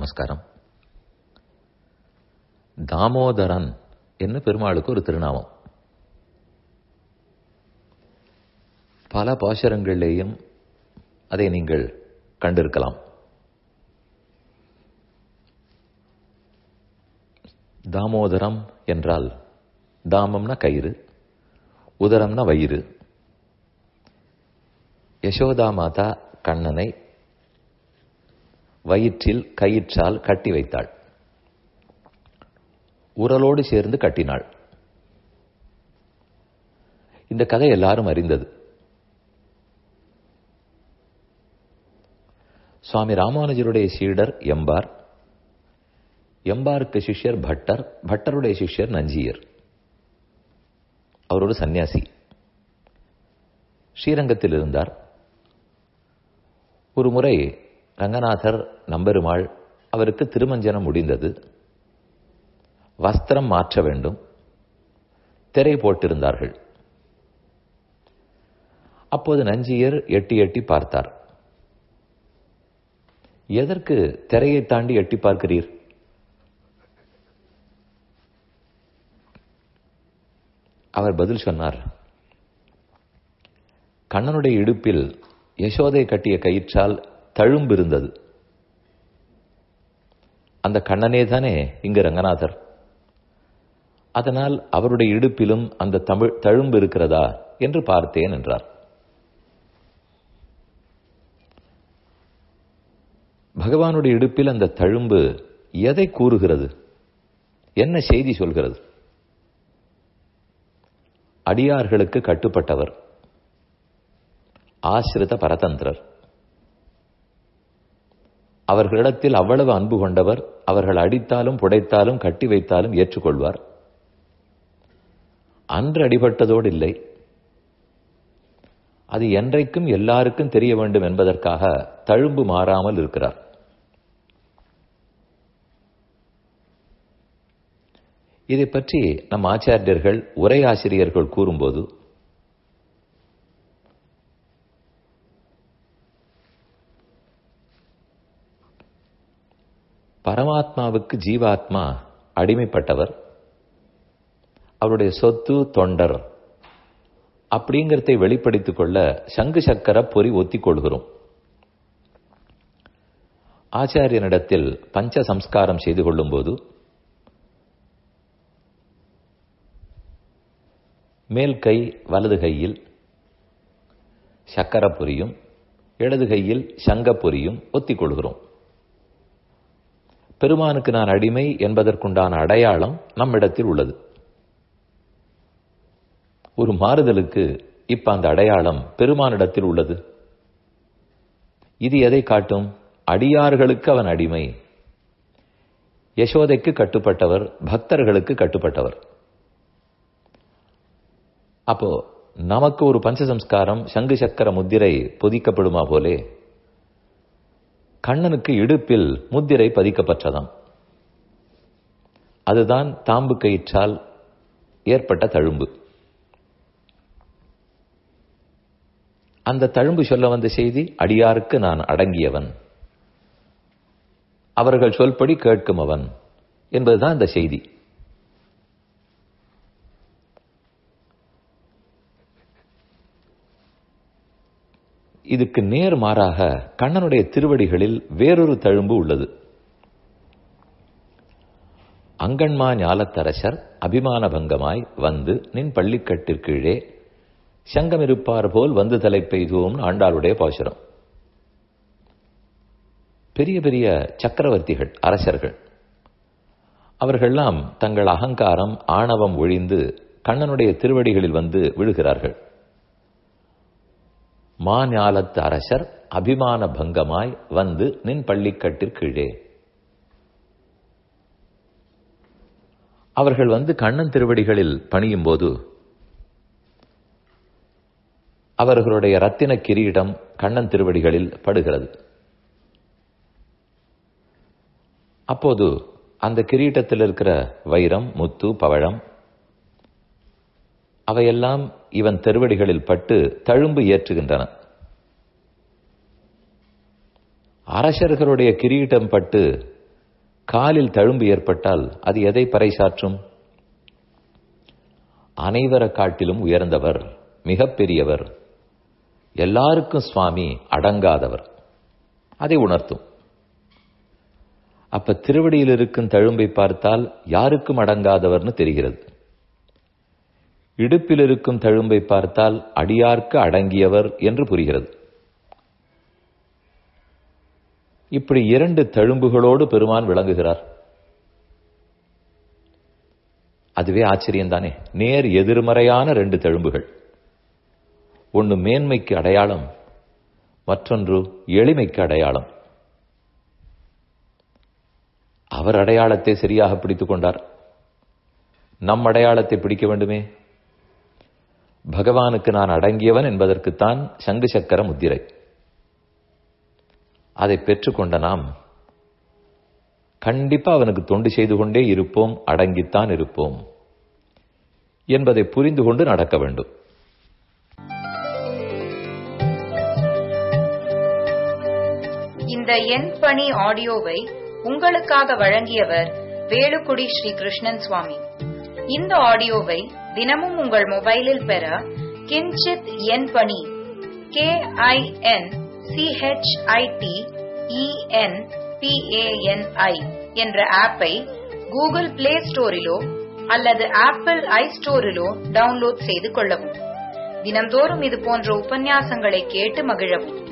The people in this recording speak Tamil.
நமஸ்காரம் தாமோதரன் என்ன பெருமாளுக்கு ஒரு திருநாமம் பல பாசுரங்களிலேயும் அதை நீங்கள் கண்டிருக்கலாம் தாமோதரம் என்றால் தாமம்னா கயிறு உதரம்னா வயிறு யசோதா மாதா கண்ணனை வயிற்றில் கயிற்றால் கட்டி வைத்தாள் உரலோடு சேர்ந்து கட்டினாள் இந்த கதை எல்லாரும் அறிந்தது சுவாமி ராமானுஜருடைய சீடர் எம்பார் எம்பாருக்கு சிஷ்யர் பட்டர் பட்டருடைய சிஷ்யர் நஞ்சியர் அவர் ஒரு சன்னியாசி ஸ்ரீரங்கத்தில் இருந்தார் ஒரு முறை ரங்கநாதர் நம்பெருமாள் அவருக்கு திருமஞ்சனம் முடிந்தது வஸ்திரம் மாற்ற வேண்டும் திரை போட்டிருந்தார்கள் அப்போது நஞ்சியர் எட்டி எட்டி பார்த்தார் எதற்கு திரையை தாண்டி எட்டி பார்க்கிறீர் அவர் பதில் சொன்னார் கண்ணனுடைய இடுப்பில் யசோதை கட்டிய கயிற்றால் தழும்பு இருந்தது அந்த கண்ணனே தானே இங்கு ரங்கநாதர் அதனால் அவருடைய இடுப்பிலும் அந்த தமிழ் தழும்பு இருக்கிறதா என்று பார்த்தேன் என்றார் பகவானுடைய இடுப்பில் அந்த தழும்பு எதை கூறுகிறது என்ன செய்தி சொல்கிறது அடியார்களுக்கு கட்டுப்பட்டவர் ஆசிரித பரதந்திரர் அவர்களிடத்தில் அவ்வளவு அன்பு கொண்டவர் அவர்கள் அடித்தாலும் புடைத்தாலும் கட்டி வைத்தாலும் ஏற்றுக்கொள்வார் அன்று அடிபட்டதோடு இல்லை அது என்றைக்கும் எல்லாருக்கும் தெரிய வேண்டும் என்பதற்காக தழும்பு மாறாமல் இருக்கிறார் இதை பற்றி நம் ஆச்சாரியர்கள் உரை ஆசிரியர்கள் கூறும்போது பரமாத்மாவுக்கு ஜீவாத்மா அடிமைப்பட்டவர் அவருடைய சொத்து தொண்டர் அப்படிங்கிறதை வெளிப்படுத்திக் கொள்ள சங்கு சக்கர பொறி ஒத்திக் கொள்கிறோம் ஆச்சாரியனிடத்தில் பஞ்ச சம்ஸ்காரம் செய்து கொள்ளும் போது மேல் கை வலது கையில் சக்கரப்பொரியும் இடது கையில் சங்கப்பொரியும் ஒத்திக் கொள்கிறோம் பெருமானுக்கு நான் அடிமை என்பதற்குண்டான அடையாளம் நம்மிடத்தில் உள்ளது ஒரு மாறுதலுக்கு இப்ப அந்த அடையாளம் பெருமானிடத்தில் உள்ளது இது எதை காட்டும் அடியார்களுக்கு அவன் அடிமை யசோதைக்கு கட்டுப்பட்டவர் பக்தர்களுக்கு கட்டுப்பட்டவர் அப்போ நமக்கு ஒரு பஞ்சசம்ஸ்காரம் சங்கு சக்கர முத்திரை பொதிக்கப்படுமா போலே கண்ணனுக்கு இடுப்பில் முத்திரை பதிக்கப்பட்டதாம் அதுதான் தாம்பு கயிற்றால் ஏற்பட்ட தழும்பு அந்த தழும்பு சொல்ல வந்த செய்தி அடியாருக்கு நான் அடங்கியவன் அவர்கள் சொல்படி கேட்கும் அவன் என்பதுதான் இந்த செய்தி இதுக்கு நேர் மாறாக கண்ணனுடைய திருவடிகளில் வேறொரு தழும்பு உள்ளது அங்கன்மா ஞாலத்தரசர் அபிமான பங்கமாய் வந்து நின் பள்ளிக்கட்டிற்கீழே சங்கம் இருப்பார் போல் வந்து தலை பெய்துவோம் ஆண்டாளுடைய பாசுரம் பெரிய பெரிய சக்கரவர்த்திகள் அரசர்கள் அவர்கள்லாம் தங்கள் அகங்காரம் ஆணவம் ஒழிந்து கண்ணனுடைய திருவடிகளில் வந்து விழுகிறார்கள் மாஞாலத்து அரசர் அபிமான பங்கமாய் வந்து நின் பள்ளிக்கட்டிற்கீழே அவர்கள் வந்து கண்ணன் திருவடிகளில் பணியும் போது அவர்களுடைய ரத்தின கிரீடம் கண்ணன் திருவடிகளில் படுகிறது அப்போது அந்த கிரீட்டத்தில் இருக்கிற வைரம் முத்து பவழம் அவையெல்லாம் இவன் திருவடிகளில் பட்டு தழும்பு ஏற்றுகின்றன அரசர்களுடைய கிரீட்டம் பட்டு காலில் தழும்பு ஏற்பட்டால் அது எதை பறைசாற்றும் அனைவரை காட்டிலும் உயர்ந்தவர் மிகப்பெரியவர் எல்லாருக்கும் சுவாமி அடங்காதவர் அதை உணர்த்தும் அப்ப திருவடியில் இருக்கும் தழும்பை பார்த்தால் யாருக்கும் அடங்காதவர்னு தெரிகிறது இடுப்பில் இருக்கும் தழும்பை பார்த்தால் அடியார்க்கு அடங்கியவர் என்று புரிகிறது இப்படி இரண்டு தழும்புகளோடு பெருமான் விளங்குகிறார் அதுவே ஆச்சரியம் தானே நேர் எதிர்மறையான ரெண்டு தழும்புகள் ஒன்று மேன்மைக்கு அடையாளம் மற்றொன்று எளிமைக்கு அடையாளம் அவர் அடையாளத்தை சரியாக பிடித்துக் கொண்டார் நம் அடையாளத்தை பிடிக்க வேண்டுமே பகவானுக்கு நான் அடங்கியவன் என்பதற்குத்தான் சங்கு சக்கர முத்திரை அதை பெற்றுக்கொண்ட நாம் கண்டிப்பா அவனுக்கு தொண்டு செய்து கொண்டே இருப்போம் அடங்கித்தான் இருப்போம் என்பதை புரிந்து கொண்டு நடக்க வேண்டும் இந்த என் பணி ஆடியோவை உங்களுக்காக வழங்கியவர் வேலுக்குடி ஸ்ரீ கிருஷ்ணன் சுவாமி இந்த ஆடியோவை தினமும் உங்கள் மொபைலில் பெற கிஞ்சித் என் பணி கே ஐ என் சிஹெச்ஐடி இஎன் பிஏஎன்ஐ என்ற ஆப்பை கூகுள் பிளே ஸ்டோரிலோ அல்லது ஆப்பிள் ஐ ஸ்டோரிலோ டவுன்லோட் செய்து கொள்ளவும் தினம்தோறும் இது போன்ற உபன்யாசங்களை கேட்டு மகிழவும்